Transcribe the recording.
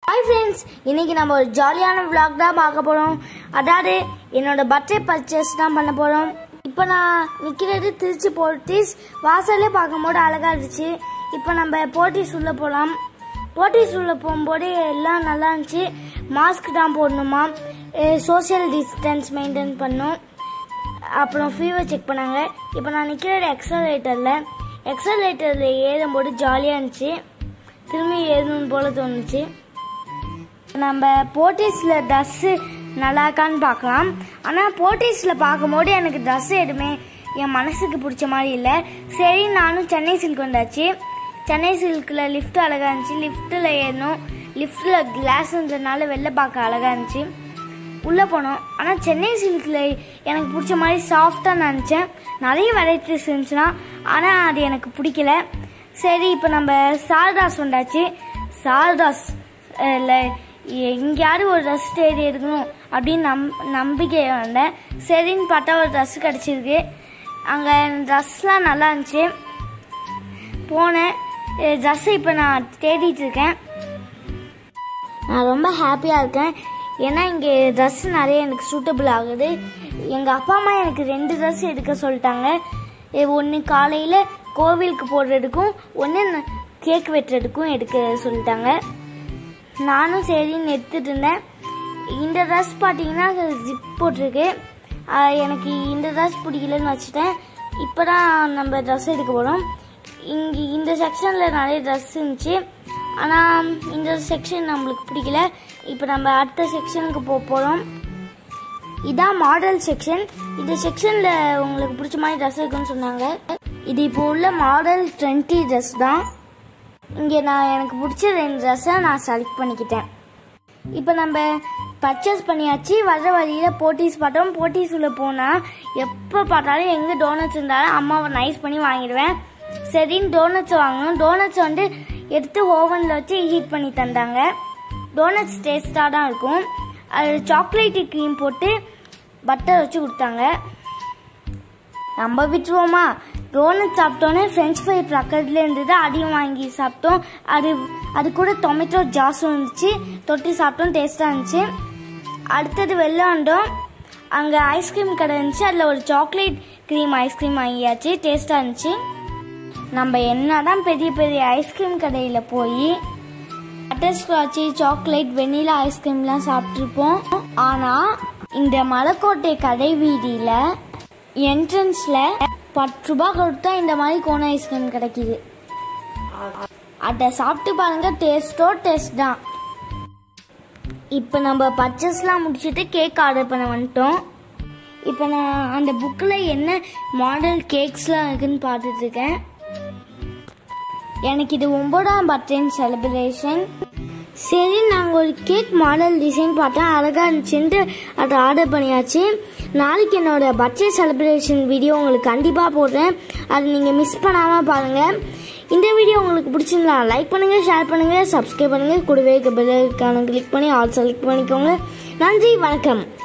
hi friends இன்னைக்கு நம்ம ஒரு ஜாலியான vlog தான் பார்க்க போகிறோம் அதாவது என்னோட பர்த்டே பர்ச்சேஸ் தான் பண்ண போகிறோம் இப்போ நான் நிற்கிறது திருச்சி போர்ட்டிஸ் வாசல்லே பார்க்கும்போது அழகாக இருந்துச்சு இப்போ நம்ம போர்ட்டிஸ் உள்ளே போகலாம் போர்ட்டிஸ் உள்ளே போகும்போது எல்லாம் நல்லா இருந்துச்சு மாஸ்க் தான் போடணுமா சோஷியல் டிஸ்டன்ஸ் மெயின்டைன் பண்ணும் அப்புறம் ஃபீவர் செக் பண்ணாங்க இப்போ நான் நிற்கிறது எக்ஸலேட்டரில் எக்ஸலேட்டரில் ஏறும்போது ஜாலியாக இருந்துச்சு திரும்பி ஏறணும் போல தோணுச்சு நம்ம போர்ட்டிஸில் ட்ரெஸ்ஸு நல்லா இருக்கான்னு பார்க்கலாம் ஆனால் போர்ட்டிஸில் பார்க்கும்போது எனக்கு ட்ரெஸ் எதுவுமே என் மனசுக்கு பிடிச்ச மாதிரி இல்லை சரி நானும் சென்னை சில்க் வந்தாச்சு சென்னை சில்கில் லிஃப்ட் அழகாக இருந்துச்சு லிஃப்ட்டில் ஏறணும் லிஃப்ட்டில் கிளாஸ்ன்றதுனால வெளில பார்க்க அழகாக இருந்துச்சு உள்ளே போனோம் ஆனால் சென்னை சில்கில் எனக்கு பிடிச்ச மாதிரி சாஃப்டாக நினச்சேன் நிறைய வெரைட்டிஸ் இருந்துச்சுன்னா ஆனால் அது எனக்கு பிடிக்கல சரி இப்போ நம்ம சாரதாஸ் வந்தாச்சு சாரதாஸ் இல்லை எங்கேயாவது ஒரு ட்ரெஸ் தேடி எடுக்கணும் அப்படின்னு நம் நம்பிக்கை வந்தேன் சரின்னு பார்த்தா ஒரு ட்ரெஸ் கிடச்சிருக்கு அங்கே ட்ரெஸ்லாம் நல்லா இருந்துச்சு போனேன் ட்ரெஸ்ஸை இப்போ நான் தேடிட்டு இருக்கேன் நான் ரொம்ப ஹாப்பியாக இருக்கேன் ஏன்னா இங்கே ட்ரெஸ் நிறைய எனக்கு சூட்டபிள் ஆகுது எங்கள் அப்பா அம்மா எனக்கு ரெண்டு ட்ரெஸ் எடுக்க சொல்லிட்டாங்க ஒன்று காலையில் கோவிலுக்கு போடுறதுக்கும் ஒன்று கேக் வெட்டுறதுக்கும் எடுக்க சொல்லிட்டாங்க நானும் சரின்னு எடுத்துட்டு இருந்தேன் இந்த ட்ரெஸ் பார்த்தீங்கன்னா ஜிப் போட்டிருக்கு ஆஹ் எனக்கு இந்த ட்ரெஸ் பிடிக்கலன்னு வச்சுட்டேன் இப்போ தான் நம்ம ட்ரெஸ் எடுக்க போகிறோம் இங்கே இந்த செக்ஷனில் நிறைய ட்ரெஸ் இருந்துச்சு ஆனால் இந்த செக்ஷன் நம்மளுக்கு பிடிக்கல இப்போ நம்ம அடுத்த செக்ஷனுக்கு போக போகிறோம் இதான் மாடல் செக்ஷன் இந்த செக்ஷனில் உங்களுக்கு பிடிச்ச மாதிரி ட்ரெஸ் இருக்குன்னு சொன்னாங்க இது இப்போ உள்ள மாடல் டுவெண்ட்டி ட்ரெஸ் தான் இங்கே நான் எனக்கு பிடிச்ச ரெண்டு ட்ரெஸ்ஸை நான் செலக்ட் பண்ணிக்கிட்டேன் இப்போ நம்ம பர்ச்சேஸ் பண்ணியாச்சு வர வழியில் போட்டீஸ் பார்த்தோம் போட்டீஸ் உள்ள போனால் எப்போ பார்த்தாலும் எங்கே டோனட்ஸ் இருந்தாலும் அம்மாவை நைஸ் பண்ணி வாங்கிடுவேன் சரின்னு டோனட்ஸ் வாங்கணும் டோனட்ஸ் வந்து எடுத்து ஓவனில் வச்சு ஹீட் பண்ணி தந்தாங்க டோனட்ஸ் டேஸ்ட்டாக தான் இருக்கும் அது சாக்லேட்டு க்ரீம் போட்டு பட்டர் வச்சு கொடுத்தாங்க நம்ம விட்டுருவோமா டோனட் சாப்பிட்டோன்னே ஃப்ரெஞ்ச் ஃப்ரை பக்கத்துல இருந்தது அதையும் வாங்கி சாப்பிட்டோம் அது அது கூட டொமேட்டோ ஜாஸும் இருந்துச்சு தொட்டி சாப்பிட்டோம் டேஸ்ட்டாக இருந்துச்சு அடுத்தது வெளில வந்தோம் அங்கே ஐஸ்கிரீம் கடை இருந்துச்சு அதில் ஒரு சாக்லேட் க்ரீம் ஐஸ்கிரீம் வாங்கியாச்சு டேஸ்ட்டாக இருந்துச்சு நம்ம என்னதான் பெரிய பெரிய ஐஸ்கிரீம் கடையில் போய் பட்டர் ஸ்காட்சி சாக்லேட் வெண்ணிலா ஐஸ்கிரீம்லாம் சாப்பிட்ருப்போம் ஆனால் இந்த மலைக்கோட்டை கடை வீதியில் என்ட்ரன்ஸில் பத்து ரூபா கொடுத்தா இந்த மாதிரி கோன் ஐஸ்கிரீம் கிடைக்குது அதை சாப்பிட்டு பாருங்க டேஸ்ட்டோ டேஸ்ட் தான் இப்போ நம்ம பர்ச்சேஸ்லாம் முடிச்சுட்டு கேக் ஆர்டர் பண்ண வந்துட்டோம் இப்போ நான் அந்த புக்கில் என்ன மாடல் கேக்ஸ்லாம் இருக்குன்னு பார்த்துட்டு இருக்கேன் எனக்கு இது ஒன்பதாம் பர்த்டே செலிப்ரேஷன் சரி நாங்கள் ஒரு கேக் மாடல் டிசைன் பார்த்தேன் அழகாக இருந்துச்சுன்ட்டு அதை ஆர்டர் பண்ணியாச்சு நாளைக்கு என்னோட பர்த்டே செலிப்ரேஷன் வீடியோ உங்களுக்கு கண்டிப்பாக போடுறேன் அதை நீங்கள் மிஸ் பண்ணாமல் பாருங்கள் இந்த வீடியோ உங்களுக்கு பிடிச்சிருந்தா லைக் பண்ணுங்கள் ஷேர் பண்ணுங்கள் சப்ஸ்கிரைப் பண்ணுங்கள் கூடவே பெல் ஐக்கான கிளிக் பண்ணி ஆல் செலக்ட் பண்ணிக்கோங்க நன்றி வணக்கம்